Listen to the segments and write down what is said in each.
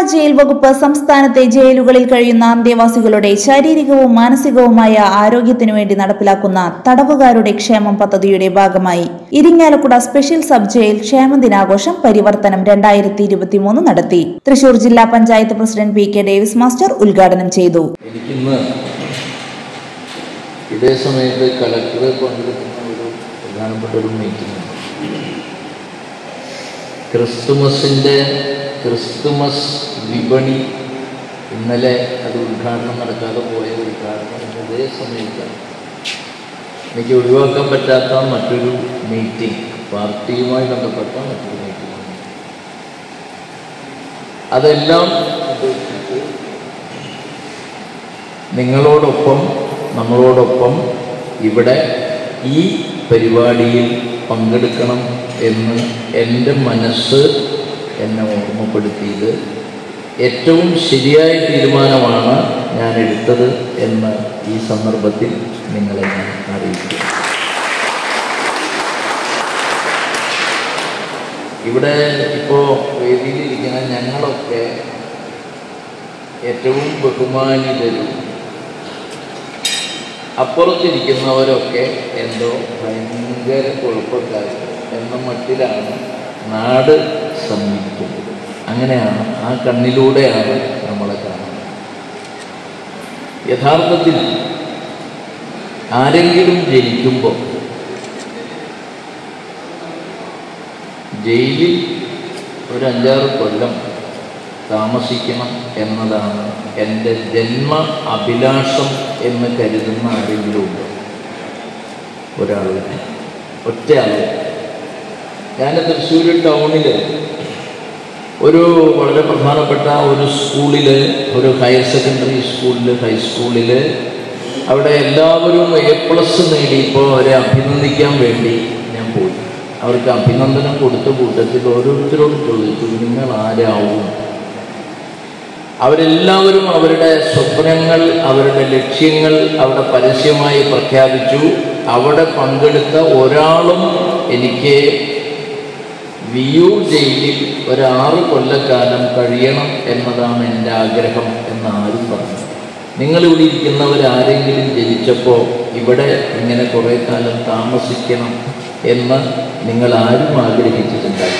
Jail വകുപ്പ് സംസ്ഥാനത്തെ ജയിലുകളിൽ കഴിയുന്ന അന്തേവാസികളുടെ ശാരീരികവും മാനസികവുമായ ആരോഗ്യത്തിനു വേണ്ടി നടപ്പിലാക്കുന്ന തടവുകാരുടെ ക്ഷേമം പദ്ധതിയുടെ ഭാഗമായി ഇരിങ്ങാലക്കുട സ്പെഷ്യൽ സബ് ജയിൽ ക്ഷേമ ദിനാഘോഷം പരിവർത്തനം രണ്ടായിരത്തി ഇരുപത്തിമൂന്ന് നടത്തി തൃശൂർ ജില്ലാ panchayat president P K Davis master ഉദ്ഘാടനം ചെയ്തു എനിക്കിന്ന് ഇതേ സമയത്ത് കലക്ടർ പങ്കെടുക്കുന്ന ഒരു പ്രധാനപ്പെട്ട ഒരു മീറ്റിംഗ് ക്രിസ്തുമസിൻ്റെ ക്രിസ്തുമസ് വിപണി ഇന്നലെ അത് ഉദ്ഘാടനം നടക്കാതെ പോയ ഉദ്ഘാടനം ഇന്ന് ഇതേ സമയത്താണ് എനിക്ക് ഒഴിവാക്കാൻ പറ്റാത്ത മറ്റൊരു മീറ്റിംഗ് പാർട്ടിയുമായി ബന്ധപ്പെട്ട മറ്റൊരു മീറ്റിംഗ് അതെല്ലാം ഉപേക്ഷിച്ച് നിങ്ങളോടൊപ്പം നമ്മളോടൊപ്പം ഇവിടെ ഈ പരിപാടിയിൽ പങ്കെടുക്കണം എന്ന് എൻ്റെ മനസ്സ് എന്നെ ഓർമ്മപ്പെടുത്തിയത് ഏറ്റവും ശരിയായ തീരുമാനമാണ് ഞാൻ എടുത്തത് എന്ന് ഈ സന്ദർഭത്തിൽ നിങ്ങളെ ഞാൻ അറിയിക്കുന്നു ഇവിടെ ഇപ്പോൾ വേദിയിലിരിക്കുന്ന ഞങ്ങളൊക്കെ ഏറ്റവും ബഹുമാനിതരും അപ്പുറത്തിരിക്കുന്നവരൊക്കെ എന്തോ ഭയങ്കര കുഴപ്പക്കാർ എന്ന മട്ടിലാണ് നാട് സമീപിക്കുന്നത് അങ്ങനെയാണ് ആ കണ്ണിലൂടെയാണ് നമ്മളെ കാണുന്നത് യഥാർത്ഥത്തിൽ ആരെങ്കിലും ജനിക്കുമ്പോൾ ജയിലിൽ ഒരു അഞ്ചാറ് കൊല്ലം താമസിക്കണം എന്നതാണ് എൻ്റെ ജന്മ അഭിലാഷം എന്ന് കരുതുന്ന ആരെങ്കിലും ഉണ്ടോ ഒരാൾ ഒറ്റ ആൾ ഞാൻ തൃശ്ശൂർ ടൗണിൽ ഒരു വളരെ പ്രധാനപ്പെട്ട ഒരു സ്കൂളിൽ ഒരു ഹയർ സെക്കൻഡറി സ്കൂളിൽ ഹൈസ്കൂളിൽ അവിടെ എല്ലാവരും എ പ്ലസ് നേടിയപ്പോൾ അവരെ അഭിനന്ദിക്കാൻ വേണ്ടി ഞാൻ പോയി അവർക്ക് അഭിനന്ദനം കൊടുത്ത കൂട്ടത്തിൽ ഓരോരുത്തരോടും ചോദിച്ചു നിങ്ങൾ ആരാവും അവരെല്ലാവരും അവരുടെ സ്വപ്നങ്ങൾ അവരുടെ ലക്ഷ്യങ്ങൾ അവിടെ പരസ്യമായി പ്രഖ്യാപിച്ചു അവിടെ പങ്കെടുത്ത ഒരാളും എനിക്ക് വിയൂർ ജയിലിൽ ഒരു ആറ് കൊല്ലക്കാലം കഴിയണം എന്നതാണ് എൻ്റെ ആഗ്രഹം എന്ന് ആരും പറഞ്ഞു നിങ്ങളിവിടെ ഇരിക്കുന്നവരാരെങ്കിലും ജനിച്ചപ്പോൾ ഇവിടെ ഇങ്ങനെ കുറേ കാലം താമസിക്കണം എന്ന് നിങ്ങൾ ആരും ആഗ്രഹിച്ചിട്ടുണ്ടായി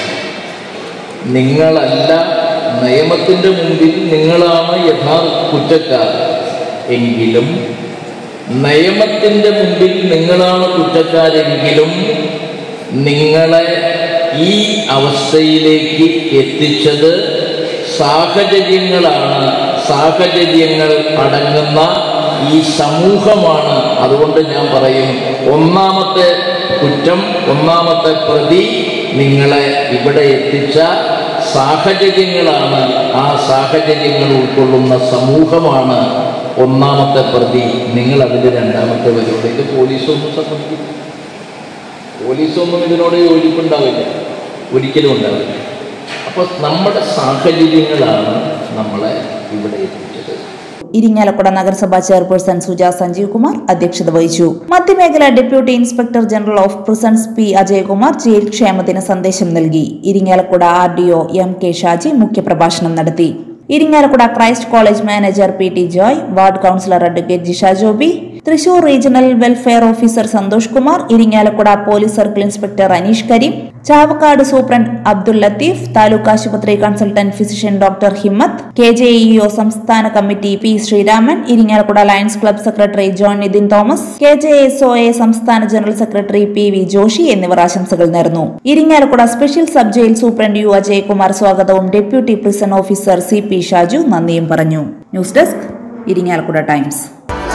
നിങ്ങളല്ല നിയമത്തിൻ്റെ മുമ്പിൽ നിങ്ങളാണ് യഥാർത്ഥ കുറ്റക്കാർ എങ്കിലും നിയമത്തിൻ്റെ മുമ്പിൽ നിങ്ങളാണ് കുറ്റക്കാരെങ്കിലും നിങ്ങളെ ഈ അവസ്ഥയിലേക്ക് എത്തിച്ചത് സാഹചര്യങ്ങളാണ് സാഹചര്യങ്ങൾ അടങ്ങുന്ന ഈ സമൂഹമാണ് അതുകൊണ്ട് ഞാൻ പറയും ഒന്നാമത്തെ കുറ്റം ഒന്നാമത്തെ പ്രതി നിങ്ങളെ ഇവിടെ എത്തിച്ച സാഹചര്യങ്ങളാണ് ആ സാഹചര്യങ്ങൾ ഉൾക്കൊള്ളുന്ന സമൂഹമാണ് ഒന്നാമത്തെ പ്രതി നിങ്ങൾ അതിൻ്റെ രണ്ടാമത്തെ വരുള്ളൂ ഇത് പോലീസൊന്നും സമ്മതിക്കില്ല പോലീസൊന്നും ഇതിനോട് യോജിപ്പുണ്ടാവില്ല ഒരിക്കലും ഉണ്ടാവില്ല അപ്പോൾ നമ്മുടെ സാഹചര്യങ്ങളാണ് നമ്മളെ ഇവിടെ എത്തിച്ചത് ഇരിങ്ങാലക്കുട നഗരസഭാ ചെയർപേഴ്സൺ സുജ സഞ്ജീവ് കുമാർ അധ്യക്ഷത വഹിച്ചു മധ്യമേഖല deputy inspector general of prisons P Ajayakumar jail ക്ഷേമത്തിന് സന്ദേശം നൽകി Irinjalakuda R D O M K Shaji മുഖ്യപ്രഭാഷണം നടത്തി Irinjalakuda Christ college manager P T Joy ward councillor advocate Jisha Joby Thrissur regional welfare officer Santhosh Kumar Irinjalakuda police circle inspector Aneesh Kareem Chavakkad superintendent Abdul Latheef taluk ആശുപത്രി consultant physician doctor Himmath K J EO സംസ്ഥാന committee P Sreeraman Irinjalakuda Lions club secretary John Nithin Thomas K J S O A സംസ്ഥാന general secretary P V Joshi എന്നിവർ ആശംസകൾ നേർന്നു Irinjalakuda special sub jail superintendent U Ajayakumar സ്വാഗതവും deputy prison officer C P Shaju നന്ദിയും പറഞ്ഞു news desk Irinjalakuda Times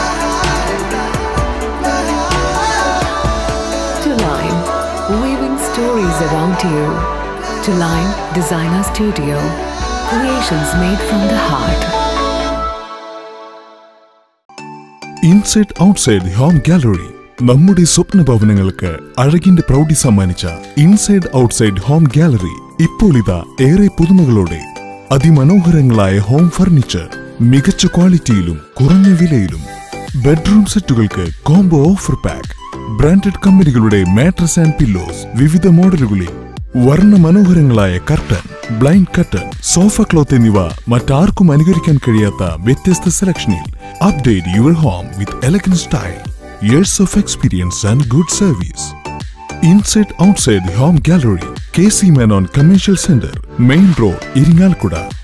To Line, weaving stories around you. To Line Designer Studio, creations made from the heart. Inside outside home gallery നമ്മുടെ സ്വപ്ന ഭവനങ്ങൾക്ക് അഴകിന്റെ പ്രൗഢി സമ്മാനിച്ച inside outside home gallery ഇപ്പോൾ ഇതാ ഏറെ പുതുമകളോടെ അതിമനോഹരങ്ങളായ home furniture മികച്ച ക്വാളിറ്റിയിലും കുറഞ്ഞ വിലയിലും ബെഡ്റൂം സെറ്റുകൾക്ക് കോംബോ ഓഫർ പാക്ക് ബ്രാൻഡഡ് കമ്പനികളുടെ മാട്രസ് ആൻഡ് പില്ലോസ് വിവിധ മോഡലുകളിൽ വർണ്ണ മനോഹരങ്ങളായ curtain blind curtain sofa cloth എന്നിവ മറ്റാർക്കും അനുകരിക്കാൻ കഴിയാത്ത വ്യത്യസ്ത സെലക്ഷനിൽ update your home with elegant style years of experience and good service inside outside home gallery K C Menon commercial centre main road Irinjalakuda